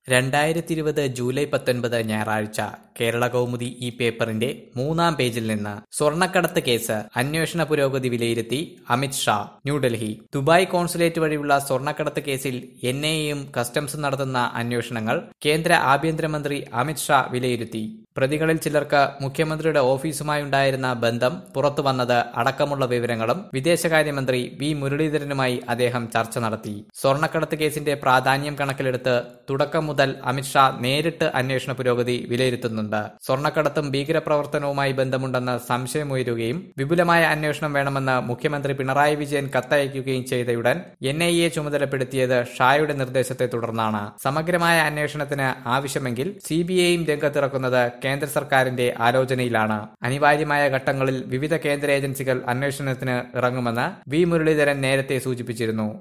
രണ്ടായിരത്തി ഇരുപത് ജൂലൈ പത്തൊൻപത് ഞായറാഴ്ച കേരള കൗമുദി ഈ പേപ്പറിന്റെ മൂന്നാം പേജിൽ നിന്ന് സ്വർണ്ണക്കടത്ത് കേസ് അന്വേഷണ പുരോഗതി വിലയിരുത്തി അമിത് ഷാ ന്യൂഡൽഹി ദുബായ് കോൺസുലേറ്റ് വഴിയുള്ള സ്വർണ്ണക്കടത്ത് കേസിൽ എൻ ഐയും കസ്റ്റംസും നടത്തുന്ന അന്വേഷണങ്ങൾ കേന്ദ്ര ആഭ്യന്തരമന്ത്രി അമിത് ഷാ വിലയിരുത്തി പ്രതികളിൽ ചിലർക്ക് മുഖ്യമന്ത്രിയുടെ ഓഫീസുമായുണ്ടായിരുന്ന ബന്ധം പുറത്തുവന്നത് അടക്കമുള്ള വിവരങ്ങളും വിദേശകാര്യമന്ത്രി വി മുരളീധരനുമായി അദ്ദേഹം ചർച്ച നടത്തി സ്വർണ്ണക്കടത്ത് കേസിന്റെ പ്രാധാന്യം കണക്കിലെടുത്ത് തുടക്കം മുതൽ അമിത്ഷാ നേരിട്ട് അന്വേഷണ പുരോഗതി വിലയിരുത്തുന്നുണ്ട് സ്വർണ്ണക്കടത്തും ഭീകരപ്രവർത്തനവുമായി ബന്ധമുണ്ടെന്ന് സംശയമുയരുകയും വിപുലമായ അന്വേഷണം വേണമെന്ന് മുഖ്യമന്ത്രി പിണറായി വിജയൻ കത്തയക്കുകയും ചെയ്തയുടൻ എൻ ഐ എ ചുമതലപ്പെടുത്തിയത് ഷായുടെ നിർദ്ദേശത്തെ തുടർന്നാണ് സമഗ്രമായ അന്വേഷണത്തിന് ആവശ്യമെങ്കിൽ സി ബി ഐയും രംഗത്തിറക്കുന്നത് കേന്ദ്ര സർക്കാരിന്റെ ആലോചനയിലാണ് അനിവാര്യമായ ഘട്ടങ്ങളിൽ വിവിധ കേന്ദ്ര ഏജൻസികൾ അന്വേഷണത്തിന് ഇറങ്ങുമെന്ന് വി മുരളീധരൻ നേരത്തെ സൂചിപ്പിച്ചിരുന്നു